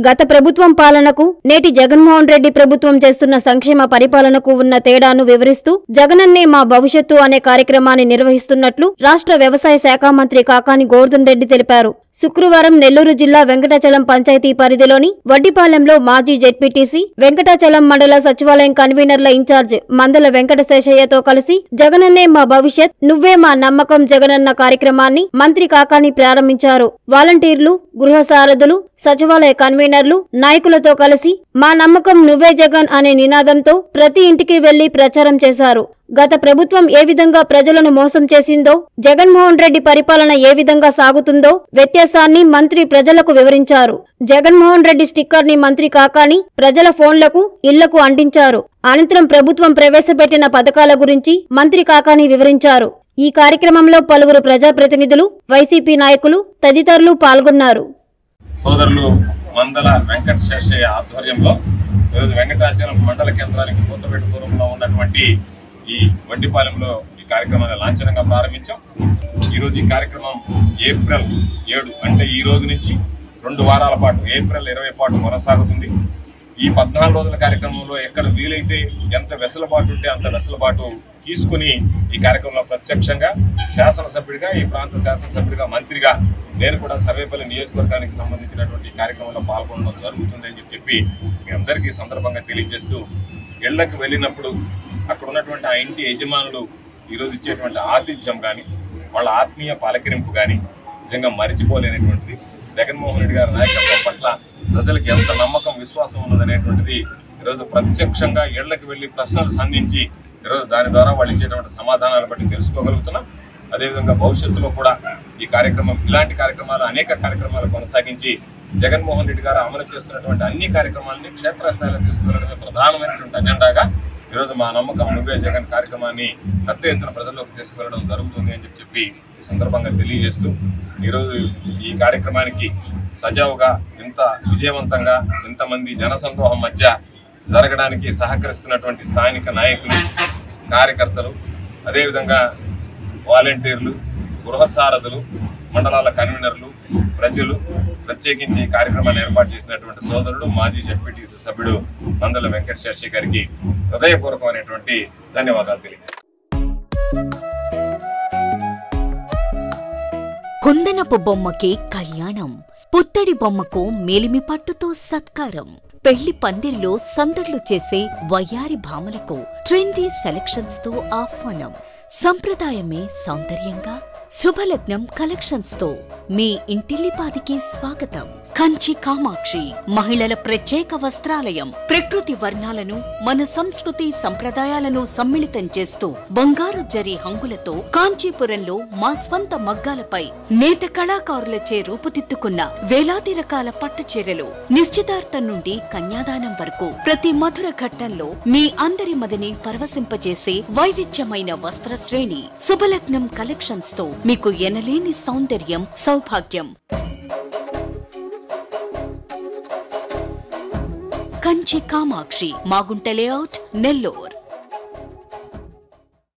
గత ప్రభుత్వం పాలనకు నేటి జగన్మోహన్ రెడ్డి ప్రభుత్వం చేస్తున్న సంక్షేమ పరిపాలనకు ఉన్న తేడాను వివరిస్తూ జగనన్నే మా భవిష్యత్తు అనే కార్యక్రమాన్ని నిర్వహిస్తున్నట్లు రాష్ట్ర వ్యవసాయ శాఖ మంత్రి కాకాని గోవర్ధన్ రెడ్డి తెలిపారు శుక్రవారం నెల్లూరు జిల్లా వెంకటాచలం పంచాయతీ పరిధిలోని వడ్డిపాలెంలో మాజీ జెడ్పీటీసీ వెంకటాచలం మండల సచివాలయం కన్వీనర్ల ఇన్ఛార్జ్ మందల వెంకటశేషయ్యతో కలిసి జగనన్నే మా భవిష్యత్ నువ్వే మా నమ్మకం జగనన్న కార్యక్రమాన్ని మంత్రి కాకాని ప్రారంభించారు వాలంటీర్లు గృహ సారథులు సచివాలయ కన్వీనర్లు నాయకులతో కలిసి మా నమ్మకం నువ్వే జగన్ అనే నినాదంతో ప్రతి ఇంటికి వెళ్లి ప్రచారం చేశారు గత ప్రభుత్వం ఏ విధంగా ప్రజలను మోసం చేసిందో జగన్మోహన్ రెడ్డి పరిపాలన ఏ విధంగా సాగుతుందో వ్యత్యాసాన్ని మంత్రి ప్రజలకు వివరించారు జగన్మోహన్ రెడ్డి స్టిక్కర్ ని మంత్రి కాకాని ప్రజల ఫోన్లకు ఇళ్లకు అంటించారు అనంతరం ప్రభుత్వం ప్రవేశపెట్టిన పథకాల గురించి మంత్రి కాకాని వివరించారు ఈ కార్యక్రమంలో పలువురు ప్రజాప్రతినిధులు వైసీపీ నాయకులు తదితరులు పాల్గొన్నారు సోదరులు మందల వెంకట శేషయ్య ఆధ్వర్యంలో ఈరోజు వెంకటాచలం మండల కేంద్రానికి కొత్తపేట దూరంలో ఉన్నటువంటి ఈ వడ్డిపాలెంలో ఈ కార్యక్రమాన్ని లాంఛనంగా ప్రారంభించాం ఈరోజు ఈ కార్యక్రమం ఏప్రిల్ ఏడు అంటే ఈ రోజు నుంచి రెండు వారాల పాటు ఏప్రిల్ ఇరవై పాటు కొనసాగుతుంది ఈ పద్నాలుగు రోజుల కార్యక్రమంలో ఎక్కడ వీలైతే ఎంత వెసులుబాటు ఉంటే అంత వెసులుబాటు తీసుకుని ఈ కార్యక్రమంలో ప్రత్యక్షంగా శాసనసభ్యుడిగా ఈ ప్రాంత శాసనసభ్యుడిగా మంత్రిగా నేను కూడా సర్వేపల్లి నియోజకవర్గానికి సంబంధించినటువంటి ఈ కార్యక్రమంలో పాల్గొనడం జరుగుతుంది అని చెప్పి మీ అందరికీ ఈ సందర్భంగా తెలియజేస్తూ ఇళ్లకు వెళ్ళినప్పుడు అక్కడ ఉన్నటువంటి ఆ ఇంటి యజమానులు ఈరోజు ఇచ్చేటువంటి ఆతిథ్యం కానీ వాళ్ళ ఆత్మీయ పలకరింపు కానీ నిజంగా మరిచిపోలేనటువంటిది జగన్మోహన్ రెడ్డి గారి నాయకత్వం పట్ల ప్రజలకు ఎంత నమ్మకం విశ్వాసం ఉన్నదనేటువంటిది ఈరోజు ప్రత్యక్షంగా ఇళ్లకు వెళ్ళి ప్రశ్నలు సంధించి ఈరోజు దాని ద్వారా వాళ్ళు ఇచ్చేటువంటి సమాధానాలు బట్టి తెలుసుకోగలుగుతున్నాం అదేవిధంగా భవిష్యత్తులో కూడా ఈ కార్యక్రమం ఇలాంటి కార్యక్రమాలు అనేక కార్యక్రమాలు కొనసాగించి జగన్మోహన్ రెడ్డి గారు అమలు చేస్తున్నటువంటి అన్ని కార్యక్రమాలని క్షేత్రస్థాయిలో తీసుకువెళ్ళడమే ప్రధానమైనటువంటి అజెండాగా ఈరోజు మా నమ్మకం నువ్వే జగన్ కార్యక్రమాన్ని పెద్ద ఎత్తున ప్రజల్లోకి తీసుకువెళ్ళడం జరుగుతుంది అని చెప్పి చెప్పి ఈ సందర్భంగా తెలియజేస్తూ ఈరోజు ఈ కార్యక్రమానికి సజావుగా ఇంత విజయవంతంగా ఇంతమంది జనసందోహం మధ్య జరగడానికి సహకరిస్తున్నటువంటి స్థానిక నాయకులు కార్యకర్తలు అదేవిధంగా వాలంటీర్లు గృహ సారథులు మండలాల కన్వీనర్లు ప్రజలు ప్రత్యేకించి ఈ కార్యక్రమాన్ని ఏర్పాటు చేసినటువంటి సోదరుడు మాజీ జడ్పీటీసీ సభ్యుడు మందల వెంకట శశి గారికి హృదయపూర్వకమైనటువంటి ధన్యవాదాలు తెలియజేస్తాను కుందనపు బొమ్మకి కళ్యాణం పుత్తడి బొమ్మకు మేలిమి పట్టుతో సత్కారం పెళ్లి పందిర్లో సందడ్లు చేసే వయ్యారి భామలకు ట్రెండీ సెలక్షన్స్ తో ఆహ్వానం సంప్రదాయమే సౌందర్యంగా శుభలగ్నం కలెక్షన్స్ తో మీ ఇంటిల్లిపాదికి స్వాగతం కంచి కామాక్షి మహిళల ప్రత్యేక వస్త్రాలయం ప్రకృతి వర్ణాలను మన సంస్కృతి సంప్రదాయాలను సమ్మిళితం చేస్తూ బంగారు జరి హంగులతో కాంచీపురంలో మా స్వంత మగ్గాలపై నేత కళాకారులచే రూపుదిద్దుకున్న వేలాది రకాల పట్టు చీరలు నిశ్చితార్థం నుండి కన్యాదానం వరకు ప్రతి మధుర ఘట్టంలో మీ అందరి మదిని పరవశింపజేసే వైవిధ్యమైన వస్త్ర శ్రేణి శుభలగ్నం కలెక్షన్స్ తో మీకు ఎనలేని సౌందర్యం సౌభాగ్యం కంచి కామాక్షి మాగుంట లేఅవుట్ నెల్లూర్